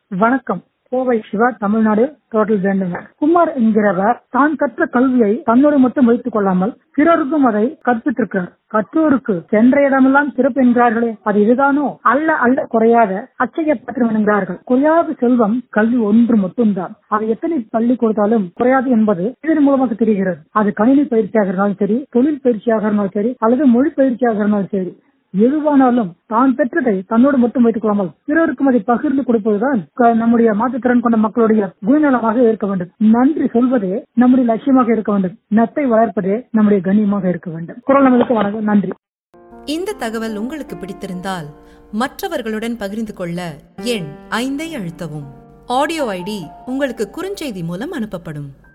வணக்கம் கோவை சிவா தமிழ்நாடு டோட்டல் வேண்டுங்க குமார் என்கிறவர் தான் கற்ற கல்வியை தன்னோடு மட்டும் வைத்துக் கொள்ளாமல் பிறருக்கும் அதை கற்பித்திருக்கிறார் கற்றோருக்கு சென்ற இடமெல்லாம் சிறப்பு என்கிறார்களே அது இதுதானோ அல்ல அல்ல குறையாத அச்சய பத்திரம் என்கிறார்கள் குறையாத செல்வம் கல்வி ஒன்று மட்டும்தான் அது எத்தனை பள்ளி கொடுத்தாலும் குறையாது என்பது இதன் மூலமாக தெரிகிறது அது கணினி பயிற்சியாக இருந்தாலும் சரி தொழில் பயிற்சியாக இருந்தாலும் சரி அல்லது மொழி பயிற்சியாக இருந்தாலும் சரி எதுவானாலும் தான் பெற்றதை தன்னோடு மட்டும் வைத்துக் கொள்ளாமல் பிறருக்கும் அதை பகிர்ந்து கொடுப்பதுதான் க- நம்முடைய மாற்றுத்திறன் கொண்ட மக்களுடைய குணநலமாக இருக்க வேண்டும் நன்றி சொல்வதே நம்முடைய லட்சியமாக இருக்க வேண்டும் நத்தை வளர்ப்பதே நம்முடைய கண்ணியமாக இருக்க வேண்டும் குரல் நமக்கு வணக்கம் நன்றி இந்த தகவல் உங்களுக்கு பிடித்திருந்தால் மற்றவர்களுடன் பகிர்ந்து கொள்ள எண் ஐந்தை அழுத்தவும் ஆடியோ ஐடி உங்களுக்கு குறுஞ்செய்தி மூலம் அனுப்பப்படும்